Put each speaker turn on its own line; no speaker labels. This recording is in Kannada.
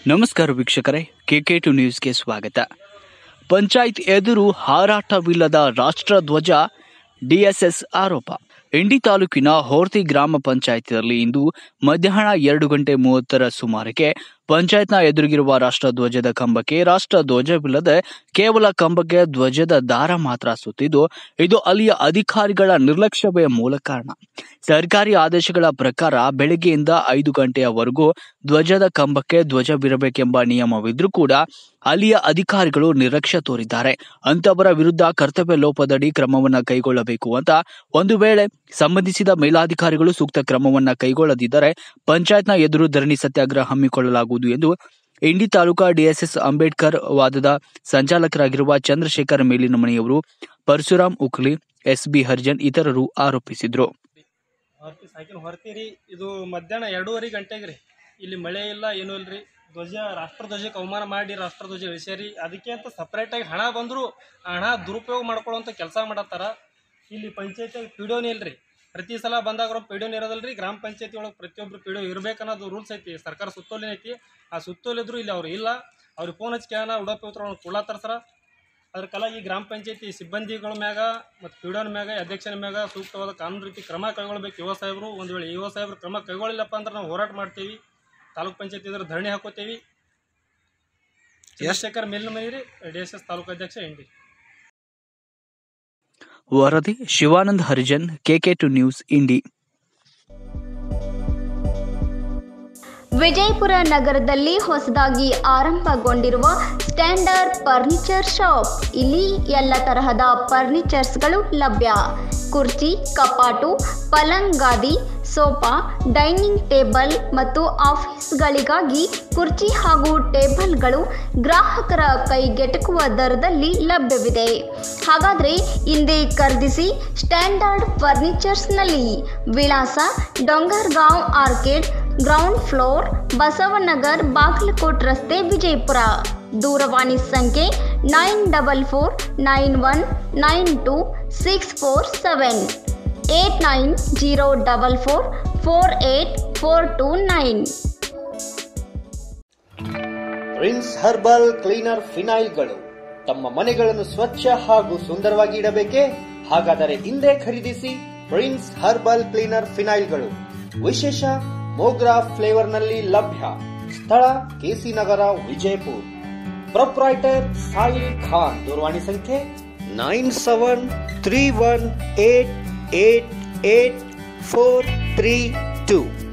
ನಮಸ್ಕಾರ ವೀಕ್ಷಕರೇ ಕೆಕೆ ಟು ನ್ಯೂಸ್ಗೆ ಸ್ವಾಗತ ಪಂಚಾಯತ್ ಎದುರು ಹಾರಾಟವಿಲ್ಲದ ರಾಷ್ಟ್ರಧ್ವಜ ಡಿಎಸ್ಎಸ್ ಆರೋಪ ಇಂಡಿ ತಾಲೂಕಿನ ಹೋರ್ತಿ ಗ್ರಾಮ ಪಂಚಾಯತ್ನಲ್ಲಿ ಇಂದು ಮಧ್ಯಾಹ್ನ ಎರಡು ಗಂಟೆ ಮೂವತ್ತರ ಸುಮಾರಿಗೆ ಪಂಚಾಯತ್ನ ಎದುರಿಗಿರುವ ರಾಷ್ಟ್ರಧ್ವಜದ ಕಂಬಕ್ಕೆ ರಾಷ್ಟ್ರಧ್ವಜವಿಲ್ಲದೆ ಕೇವಲ ಕಂಬಕ್ಕೆ ಧ್ವಜದ ದಾರ ಮಾತ್ರ ಸುತ್ತಿದ್ದು ಇದು ಅಲ್ಲಿಯ ಅಧಿಕಾರಿಗಳ ನಿರ್ಲಕ್ಷ್ಯವೇ ಮೂಲ ಕಾರಣ ಸರ್ಕಾರಿ ಆದೇಶಗಳ ಪ್ರಕಾರ ಬೆಳಗ್ಗೆಯಿಂದ ಐದು ಗಂಟೆಯವರೆಗೂ ಧ್ವಜದ ಕಂಬಕ್ಕೆ ಧ್ವಜವಿರಬೇಕೆಂಬ ನಿಯಮವಿದ್ರೂ ಕೂಡ ಅಲ್ಲಿಯ ಅಧಿಕಾರಿಗಳು ನಿರ್ಲಕ್ಷ್ಯ ತೋರಿದ್ದಾರೆ ಅಂತವರ ವಿರುದ್ಧ ಕರ್ತವ್ಯ ಲೋಪದಡಿ ಕ್ರಮವನ್ನ ಕೈಗೊಳ್ಳಬೇಕು ಅಂತ ಒಂದು ವೇಳೆ ಸಂಬಂಧಿಸಿದ ಮೇಲಾಧಿಕಾರಿಗಳು ಸೂಕ್ತ ಕ್ರಮವನ್ನ ಕೈಗೊಳ್ಳದಿದ್ದರೆ ಪಂಚಾಯತ್ನ ಎದುರು ಧರಣಿ ಸತ್ಯಾಗ್ರಹ ಹಮ್ಮಿಕೊಳ್ಳಲಾಗುವುದು ಎಂದು ಇಂಡಿ ತಾಲೂಕಾ ಡಿಎಸ್ಎಸ್ ಅಂಬೇಡ್ಕರ್ ವಾದದ ಸಂಚಾಲಕರಾಗಿರುವ ಚಂದ್ರಶೇಖರ್ ಮೇಲಿನ ಮನೆಯವರು ಪರಶುರಾಮ್ ಉಕ್ಲಿ ಎಸ್ಬಿ ಹರ್ಜನ್ ಇತರರು ಆರೋಪಿಸಿದ್ರು
ಹೊರ್ತಿ ಸಾಕಿನ ಹೊರ್ತೀರಿ ಇದು ಮಧ್ಯಾಹ್ನ ಎರಡೂವರೆ ಗಂಟೆಗೆ ರೀ ಇಲ್ಲಿ ಮಳೆ ಇಲ್ಲ ಏನೂ ಇಲ್ಲ ರೀ ಧ್ವಜ ರಾಷ್ಟ್ರಧ್ವಜಕ್ಕೆ ಅವಮಾನ ಮಾಡಿ ರಾಷ್ಟ್ರಧ್ವಜ ಇಳಿಸ್ಯಾರಿ ಅದಕ್ಕೆ ಅಂತ ಸಪ್ರೇಟಾಗಿ ಹಣ ಬಂದರೂ ಆ ಹಣ ದುರುಪಯೋಗ ಮಾಡ್ಕೊಳ್ಳೋಂಥ ಕೆಲಸ ಮಾಡತ್ತಾರ ಇಲ್ಲಿ ಪಂಚಾಯತಿಯಾಗ ಪಿ ಡಿ ಇಲ್ಲ ರೀ ಪ್ರತಿ ಸಲ ಬಂದಾಗ ಪಿ ಡಿ ಇರೋದಲ್ಲ ರೀ ಗ್ರಾಮ ಪಂಚಾಯತಿ ಒಳಗೆ ಪ್ರತಿಯೊಬ್ಬರು ಪಿ ಡಿ ಇರ್ಬೇಕನ್ನೋದು ರೂಲ್ಸ್ ಐತಿ ಸರ್ಕಾರ ಸುತ್ತೋಲಿನ ಐತಿ ಆ ಸುತ್ತೋಲಿದ್ರು ಇಲ್ಲಿ ಅವ್ರು ಇಲ್ಲ ಅವ್ರಿಗೆ ಫೋನ್ ಹಚ್ಚಿ ಕೇಳೋಣ ಉಡಪಿ ಉತ್ತರ ಕೊಡ್ಲಾತ್ತಾರ ಸರ ಅದ್ರ ಕಲ ಈ ಗ್ರಾಮ ಪಂಚಾಯತಿ ಸಿಬ್ಬಂದಿಗಳ ಮ್ಯಾಗ ಮತ್ತು ಪಿಡೋನ್ ಮ್ಯಾಗ ಅಧ್ಯಕ್ಷನ ಮ್ಯಾಗ ಸೂಕ್ತವಾದ ಕಾನೂನು ರೀತಿ ಕ್ರಮ ಕೈಗೊಳ್ಬೇಕು ಯುವ ಸಾಹೇಬರು ಒಂದು ವೇಳೆ ಯುವ ಸಾಹೇಬರು ಕ್ರಮ ಕೈಗೊಳ್ಳಿಲ್ಲಪ್ಪ ಅಂದ್ರೆ ನಾವು ಹೋರಾಟ ಮಾಡ್ತೀವಿ ತಾಲೂಕ್ ಪಂಚಾಯತಿ ಇದ್ರೆ ಧರಣಿ ಹಾಕೋತೀವಿ ಚಂದ್ರಶೇಖರ್ ಮೇಲಿನ ಮನೆ ರೀ ಡಿ ಎಸ್ ಎಸ್ ತಾಲೂಕು ಅಧ್ಯಕ್ಷ ಎಂಡಿ
ವರದಿ Shivanand Harijan KK two news Indi
Vijayapura ನಗರದಲ್ಲಿ ಹೊಸದಾಗಿ ಆರಂಭಗೊಂಡಿರುವ ಸ್ಟ್ಯಾಂಡರ್ಡ್ ಫರ್ನಿಚರ್ ಶಾಪ್ ಇಲ್ಲಿ ಎಲ್ಲ ತರಹದ ಫರ್ನಿಚರ್ಸ್ಗಳು ಲಭ್ಯ ಕುರ್ಚಿ ಕಪಾಟು ಪಲಂಗ್ ಗಾದಿ ಸೋಫಾ ಡೈನಿಂಗ್ ಟೇಬಲ್ ಮತ್ತು ಆಫೀಸ್ಗಳಿಗಾಗಿ ಕುರ್ಚಿ ಹಾಗೂ ಟೇಬಲ್ಗಳು ಗ್ರಾಹಕರ ಕೈಗೆಟಕುವ ದರದಲ್ಲಿ ಲಭ್ಯವಿದೆ ಹಾಗಾದರೆ ಹಿಂದೆ ಖರೀದಿಸಿ ಸ್ಟ್ಯಾಂಡರ್ಡ್ ಫರ್ನಿಚರ್ಸ್ನಲ್ಲಿ ವಿಳಾಸ Dongargaon orchid ground floor Basavanagar Bagalkot ರಸ್ತೆ ವಿಜಯಪುರ ದೂರವಾಣಿ ಸಂಖ್ಯೆ nine double four nine one nine two six four seven eight nine zero double four four eight four two nine
prince herbal cleaner ಫಿನೈಲ್ಗಳು ತಮ್ಮ ಮನೆಗಳನ್ನು ಸ್ವಚ್ಛ ಹಾಗೂ ಸುಂದರವಾಗಿ ಇಡಬೇಕೇ ಹಾಗಾದರೆ ಹಿಂದೆ ಖರೀದಿಸಿ ಪ್ರಿನ್ಸ್ ಹರ್ಬಲ್ ಕ್ಲೀನರ್ ಫಿನೈಲ್ಗಳು ವಿಶೇಷ ಮೋಗ್ರಾ ಫ್ಲೇವರ್ನಲ್ಲಿ ಲಭ್ಯ ಸ್ಥಳ ಕೆಸಿ ನಗರ ವಿಜಯಪುರ್ ಪ್ರೊಪ್ರೈಟರ್ ಸಾಯಿಲ್ ಖಾನ್ ದೂರವಾಣಿ ಸಂಖ್ಯೆ nine seven three one eight eight eight four three two